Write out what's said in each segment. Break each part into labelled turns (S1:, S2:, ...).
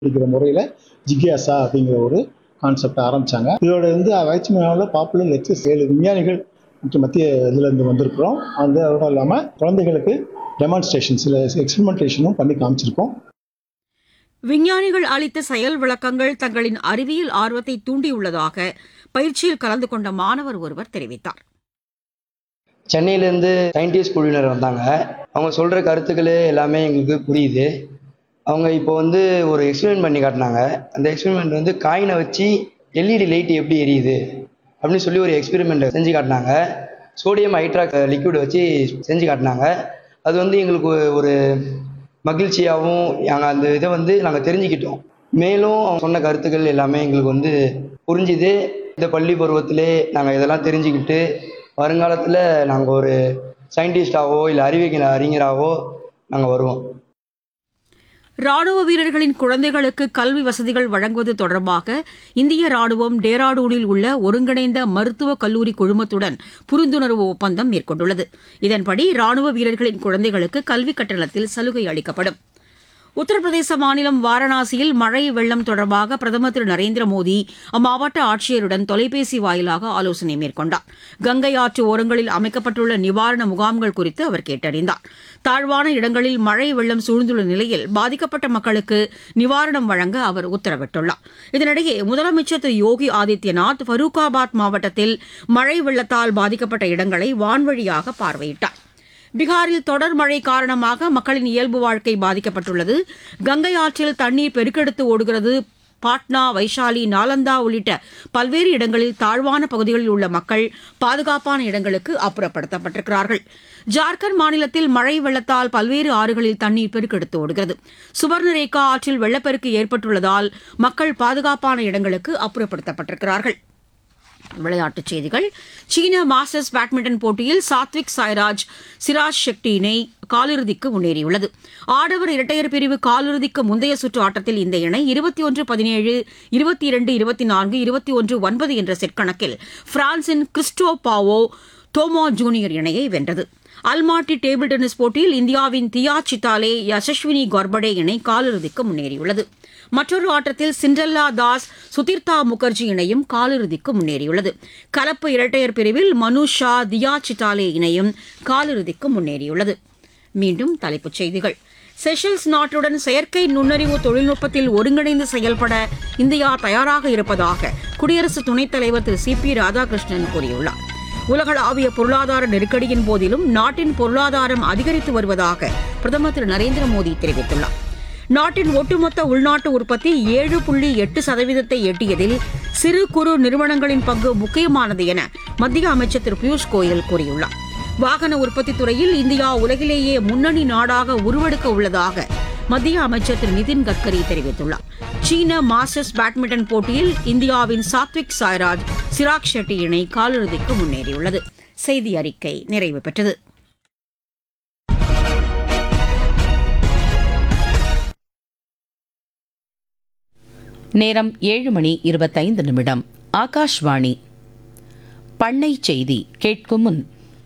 S1: இருக்கிற முறையில் ஜிக்யாசா அப்படிங்கிற ஒரு கான்செப்ட் ஆரம்பிச்சாங்க இதோட வந்து வயிற்று மேலாவில் பாப்புலர் லெக்சர்ஸ் ஏழு விஞ்ஞானிகள் மற்றும் மத்திய இதுலேருந்து வந்திருக்கிறோம் அந்த அதோட இல்லாமல் குழந்தைகளுக்கு டெமான்ஸ்ட்ரேஷன் சில எக்ஸ்பெரிமெண்டேஷனும் பண்ணி காமிச்சிருக்கோம்
S2: விஞ்ஞானிகள் அளித்த செயல் விளக்கங்கள் தங்களின் அறிவியல் ஆர்வத்தை தூண்டியுள்ளதாக பயிற்சியில் கலந்து கொண்ட மாணவர் ஒருவர் தெரிவித்தார்
S3: சென்னையிலேருந்து சயின்டிஸ்ட் குழுவினர் வந்தாங்க அவங்க சொல்கிற கருத்துக்கள் எல்லாமே எங்களுக்கு புரியுது அவங்க இப்போ வந்து ஒரு எக்ஸ்பெரிமெண்ட் பண்ணி காட்டினாங்க அந்த எக்ஸ்பெரிமெண்ட் வந்து காயினை வச்சு எல்இடி லைட் எப்படி எரியுது அப்படின்னு சொல்லி ஒரு எக்ஸ்பெரிமெண்ட் செஞ்சு காட்டினாங்க சோடியம் ஹைட்ராக் லிக்விட் வச்சு செஞ்சு காட்டினாங்க அது வந்து எங்களுக்கு ஒரு மகிழ்ச்சியாகவும் நாங்கள் அந்த இதை வந்து நாங்கள் தெரிஞ்சுக்கிட்டோம் மேலும் அவங்க சொன்ன கருத்துக்கள் எல்லாமே எங்களுக்கு வந்து புரிஞ்சுது இந்த பள்ளி பருவத்திலே நாங்கள் இதெல்லாம் தெரிஞ்சுக்கிட்டு வருங்காலத்தில் நாங்கள் ஒரு சயின்டிஸ்டாவோ இல்லை அறிவியல் அறிஞராகவோ நாங்கள் வருவோம்
S2: ராணுவ வீரர்களின் குழந்தைகளுக்கு கல்வி வசதிகள் வழங்குவது தொடர்பாக இந்திய ராணுவம் டேராடூனில் உள்ள ஒருங்கிணைந்த மருத்துவக் கல்லூரி குழுமத்துடன் புரிந்துணர்வு ஒப்பந்தம் மேற்கொண்டுள்ளது இதன்படி ராணுவ வீரர்களின் குழந்தைகளுக்கு கல்வி கட்டணத்தில் சலுகை அளிக்கப்படும் உத்தரப்பிரதேச மாநிலம் வாரணாசியில் மழை வெள்ளம் தொடர்பாக பிரதமர் திரு நரேந்திர மோடி அம்மாவட்ட ஆட்சியருடன் தொலைபேசி வாயிலாக ஆலோசனை மேற்கொண்டார் கங்கை ஆற்று ஓரங்களில் அமைக்கப்பட்டுள்ள நிவாரண முகாம்கள் குறித்து அவர் கேட்டறிந்தார் தாழ்வான இடங்களில் மழை வெள்ளம் சூழ்ந்துள்ள நிலையில் பாதிக்கப்பட்ட மக்களுக்கு நிவாரணம் வழங்க அவர் உத்தரவிட்டுள்ளார் இதனிடையே முதலமைச்சர் திரு யோகி ஆதித்யநாத் ஃபரூக்காபாத் மாவட்டத்தில் மழை வெள்ளத்தால் பாதிக்கப்பட்ட இடங்களை வான்வழியாக பார்வையிட்டார் பீகாரில் தொடர் மழை காரணமாக மக்களின் இயல்பு வாழ்க்கை பாதிக்கப்பட்டுள்ளது கங்கை ஆற்றில் தண்ணீர் பெருக்கெடுத்து ஓடுகிறது பாட்னா வைஷாலி நாலந்தா உள்ளிட்ட பல்வேறு இடங்களில் தாழ்வான பகுதிகளில் உள்ள மக்கள் பாதுகாப்பான இடங்களுக்கு அப்புறப்படுத்தப்பட்டிருக்கிறார்கள் ஜார்க்கண்ட் மாநிலத்தில் மழை வெள்ளத்தால் பல்வேறு ஆறுகளில் தண்ணீர் பெருக்கெடுத்து ஓடுகிறது சுவர்ணரேகா ஆற்றில் வெள்ளப்பெருக்கு ஏற்பட்டுள்ளதால் மக்கள் பாதுகாப்பான இடங்களுக்கு அப்புறப்படுத்தப்பட்டிருக்கிறார்கள் விளையாட்டுச் செய்திகள் சீன மாஸ்டர்ஸ் பேட்மிண்டன் போட்டியில் சாத்விக் சாய்ராஜ் சிராஜ் ஷெட்டி இணை காலிறுதிக்கு முன்னேறியுள்ளது ஆடவர் இரட்டையர் பிரிவு காலிறுதிக்கு முந்தைய சுற்று ஆட்டத்தில் இந்த இணை இருபத்தி ஒன்று பதினேழு இருபத்தி இரண்டு இருபத்தி நான்கு இருபத்தி ஒன்று ஒன்பது என்ற செட் கணக்கில் பிரான்சின் கிறிஸ்டோ பாவோ தோமோ ஜூனியர் இணையை வென்றது அல்மாட்டி டேபிள் டென்னிஸ் போட்டியில் இந்தியாவின் தியா சித்தாலே யசஸ்வினி கோர்படே இணை காலிறுதிக்கு முன்னேறியுள்ளது மற்றொரு ஆட்டத்தில் சிண்டல்லா தாஸ் சுதிர்தா முகர்ஜி இணையும் காலிறுதிக்கு முன்னேறியுள்ளது கலப்பு இரட்டையர் பிரிவில் மனுஷா தியா சித்தாலே இணையும் காலிறுதிக்கு முன்னேறியுள்ளது மீண்டும் தலைப்புச் செய்திகள் செஷல்ஸ் நாட்டுடன் செயற்கை நுண்ணறிவு தொழில்நுட்பத்தில் ஒருங்கிணைந்து செயல்பட இந்தியா தயாராக இருப்பதாக குடியரசு துணைத் தலைவர் திரு சி பி ராதாகிருஷ்ணன் கூறியுள்ளார் உலகளாவிய பொருளாதார நெருக்கடியின் போதிலும் நாட்டின் பொருளாதாரம் அதிகரித்து வருவதாக பிரதமர் திரு நரேந்திர மோடி தெரிவித்துள்ளார் நாட்டின் ஒட்டுமொத்த உள்நாட்டு உற்பத்தி ஏழு புள்ளி எட்டு சதவீதத்தை எட்டியதில் சிறு குறு நிறுவனங்களின் பங்கு முக்கியமானது என மத்திய அமைச்சர் திரு பியூஷ் கோயல் கூறியுள்ளார் வாகன உற்பத்தி துறையில் இந்தியா உலகிலேயே முன்னணி நாடாக உருவெடுக்க உள்ளதாக மத்திய அமைச்சர் திரு நிதின் கட்கரி தெரிவித்துள்ளார் சீன மாஸ்டர்ஸ் பேட்மிண்டன் போட்டியில் இந்தியாவின் சாத்விக் சாய்ராஜ் சிராக் ஷெட்டி இணை காலிறுதிக்கு முன்னேறியுள்ளது செய்தி அறிக்கை நிறைவு பெற்றது
S4: நேரம் ஏழு மணி இருபத்தைந்து நிமிடம் ஆகாஷ்வாணி பண்ணை செய்தி கேட்கும் முன்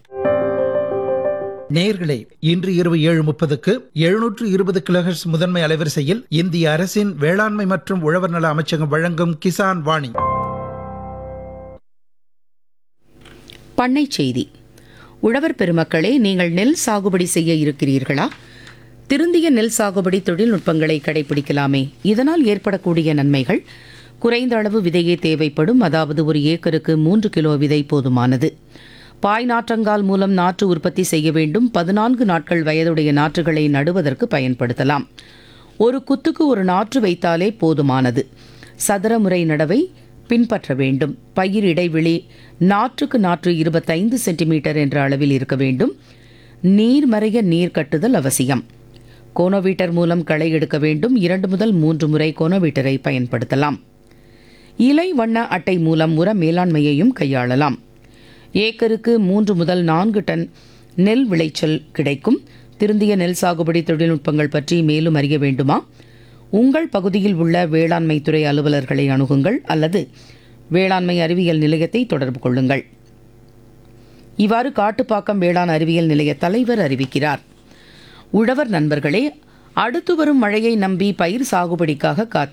S5: நேயர்களே இன்று இரவு ஏழு முப்பதுக்கு எழுநூற்று இருபது கிலோஹெர்ட்ஸ் முதன்மை அலைவரிசையில் இந்திய அரசின் வேளாண்மை மற்றும் உழவர் நல அமைச்சகம் வழங்கும் கிசான் வாணி
S4: பண்ணை செய்தி உழவர் பெருமக்களே நீங்கள் நெல் சாகுபடி செய்ய இருக்கிறீர்களா திருந்திய நெல் சாகுபடி தொழில்நுட்பங்களை கடைபிடிக்கலாமே இதனால் ஏற்படக்கூடிய நன்மைகள் குறைந்த அளவு விதையே தேவைப்படும் அதாவது ஒரு ஏக்கருக்கு மூன்று கிலோ விதை போதுமானது பாய் நாற்றங்கால் மூலம் நாற்று உற்பத்தி செய்ய வேண்டும் பதினான்கு நாட்கள் வயதுடைய நாற்றுகளை நடுவதற்கு பயன்படுத்தலாம் ஒரு குத்துக்கு ஒரு நாற்று வைத்தாலே போதுமானது சதுரமுறை நடவை பின்பற்ற வேண்டும் பயிர் இடைவெளி நாற்றுக்கு நாற்று இருபத்தைந்து சென்டிமீட்டர் என்ற அளவில் இருக்க வேண்டும் நீர் மறைய நீர் கட்டுதல் அவசியம் கோனோவீட்டர் மூலம் களை எடுக்க வேண்டும் இரண்டு முதல் மூன்று முறை கோனோவீட்டரை பயன்படுத்தலாம் இலை வண்ண அட்டை மூலம் உர மேலாண்மையையும் கையாளலாம் ஏக்கருக்கு மூன்று முதல் நான்கு டன் நெல் விளைச்சல் கிடைக்கும் திருந்திய நெல் சாகுபடி தொழில்நுட்பங்கள் பற்றி மேலும் அறிய வேண்டுமா உங்கள் பகுதியில் உள்ள வேளாண்மை துறை அலுவலர்களை அணுகுங்கள் அல்லது வேளாண்மை அறிவியல் நிலையத்தை தொடர்பு கொள்ளுங்கள் இவ்வாறு காட்டுப்பாக்கம் வேளாண் அறிவியல் நிலைய தலைவர் அறிவிக்கிறார் உழவர் நண்பர்களே அடுத்து வரும் மழையை நம்பி பயிர் சாகுபடிக்காக காத்து